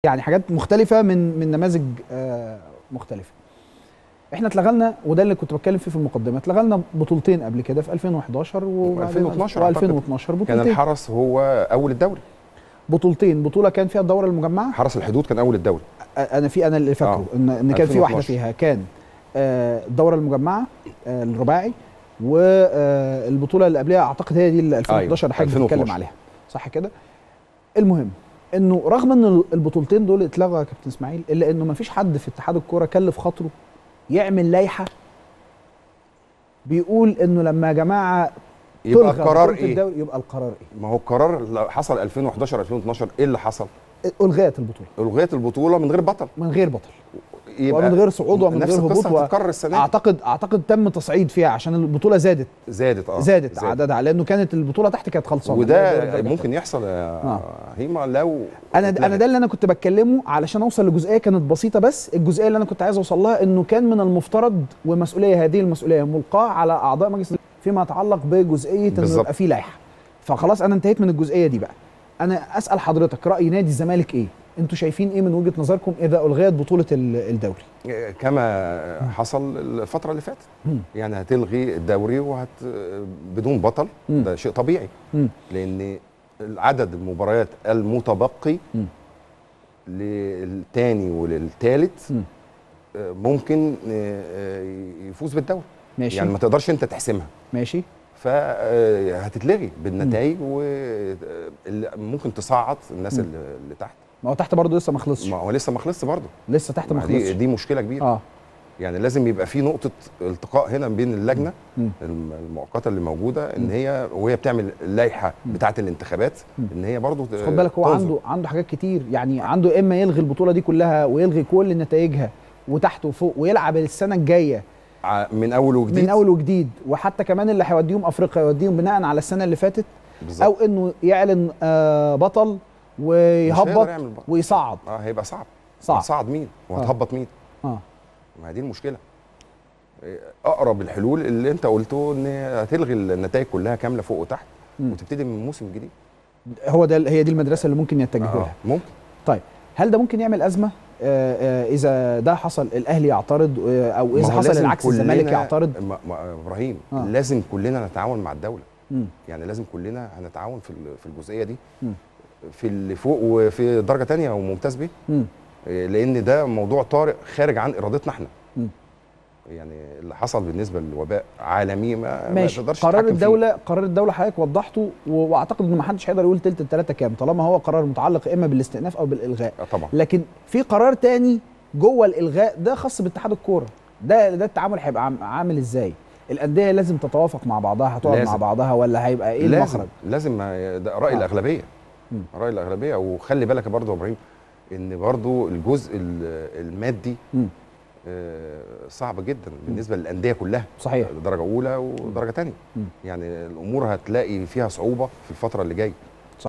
يعني حاجات مختلفه من من نماذج آه، مختلفه احنا اتلغلنا وده اللي كنت بتكلم فيه في المقدمه اتلغلنا بطولتين قبل كده في 2011 و 2012 أعتقد. و2012 كان بطولتين الحرس هو اول الدوري بطولتين بطوله كان فيها الدوره المجمعه حرس الحدود كان اول الدوري انا في انا اللي فاكره آه. ان ان كان في واحده 2012. فيها كان آه، الدوره المجمعه آه، الرباعي والبطوله اللي قبلها اعتقد هي دي اللي 2011 اللي حضرتك بتتكلم 2012. عليها صح كده المهم انه رغم ان البطولتين دول اتلغوا يا كابتن اسماعيل الا انه ما فيش حد في اتحاد الكوره كلف خاطره يعمل لائحه بيقول انه لما يا جماعه يبقى تلغى القرار بطولة ايه؟ الدوري يبقى القرار ايه؟ ما هو القرار اللي حصل 2011 2012 ايه اللي حصل؟ الغيت البطوله الغيت البطوله من غير بطل من غير بطل يبقى ومن غير صعود ومن نفس غير القصة هبوط و- هتتكرر السنه دي. اعتقد اعتقد تم تصعيد فيها عشان البطوله زادت زادت اه زادت عددها لانه كانت البطوله تحت كانت خلصانه وده ممكن يحصل يا آه. هيما لو انا اتلغت. انا ده اللي انا كنت بتكلمه علشان اوصل لجزئيه كانت بسيطه بس الجزئيه اللي انا كنت عايز اوصل لها انه كان من المفترض ومسؤوليه هذه المسؤوليه ملقاه على اعضاء مجلس فيما يتعلق بجزئيه انه بالظبط. يبقى في لائحه فخلاص انا انتهيت من الجزئيه دي بقى انا اسال حضرتك راي نادي الزمالك ايه انتوا شايفين ايه من وجهه نظركم اذا الغيت بطوله ال- الدوري كما حصل الفتره اللي فاتت مم. يعني هتلغي الدوري وهت بدون بطل مم. ده شيء طبيعي مم. لان عدد المباريات المتبقي مم. للتاني وللتالت مم. آه، ممكن آه، آه، يفوز بالدوري ماشي يعني ما تقدرش انت تحسمها ماشي فهتتلغي بالنتائج وممكن تصعد الناس مم. اللي اللي تحت ما هو تحت برضه لسه ما خلصش ما هو لسه ما خلصش برضه لسه تحت ما ما دي, خلصش دي مشكله كبيره اه يعني لازم يبقى في نقطه التقاء هنا بين اللجنه مم. الم- المؤقته اللي موجوده ان مم. هي وهي بتعمل اللائحه مم. بتاعه الانتخابات مم. ان هي برضو بس خد بالك هو تنظر. عنده عنده حاجات كتير يعني عنده اما يلغي البطوله دي كلها ويلغي كل نتائجها وتحت وفوق ويلعب السنه الجايه ع- من اول وجديد من اول وجديد وحتى كمان اللي هيوديهم افريقيا يوديهم بناء على السنه اللي فاتت بالظبط او انه يعلن آه بطل مش ويهبط هيقدر يعمل بقى. ويصعد اه هيبقى صعب صعب هتصعد مين وهتهبط مين اه ما هي دي المشكله إيه، اقرب الحلول اللي انت قلته ان هتلغي النتائج كلها كامله فوق وتحت مم. وتبتدي من موسم جديد هو ده هي دي المدرسه اللي ممكن يتجهوا آه لها ممكن طيب هل ده ممكن يعمل ازمه آه آه اذا ده حصل الاهلي يعترض آه او ما اذا هو حصل لازم العكس الزمالك كلنا- يعترض ما ما ابراهيم آه. آه. لازم كلنا نتعاون مع الدوله مم. يعني لازم كلنا هنتعاون في ال- في الجزئيه دي مم. في اللي فوق وفي درجه تانية وممتاز بيه مم. إيه، لان ده موضوع طارئ خارج عن ارادتنا احنا مم. يعني اللي حصل بالنسبه للوباء عالمي ما ماشي ما تقدرش قرار تتحكم فيه. الدوله قرار الدوله حضرتك وضحته و- واعتقد ان ما حدش هيقدر يقول تلت التلاته كام طالما هو قرار متعلق اما بالاستئناف او بالالغاء آه طبعا لكن في قرار تاني جوه الالغاء ده خاص باتحاد الكوره ده ده التعامل هيبقى عام- عامل ازاي الانديه لازم تتوافق مع بعضها هتقعد مع لازم. بعضها ولا هيبقى ايه لازم المخرج لازم ما- ده راي آه. آه. الاغلبيه مم. راي الاغلبيه وخلي بالك برضه يا ابراهيم ان برضه الجزء ال- المادي مم. آه، صعب جدا بالنسبه للانديه كلها صحيح درجه اولى ودرجه ثانيه مم. يعني الامور هتلاقي فيها صعوبه في الفتره اللي جايه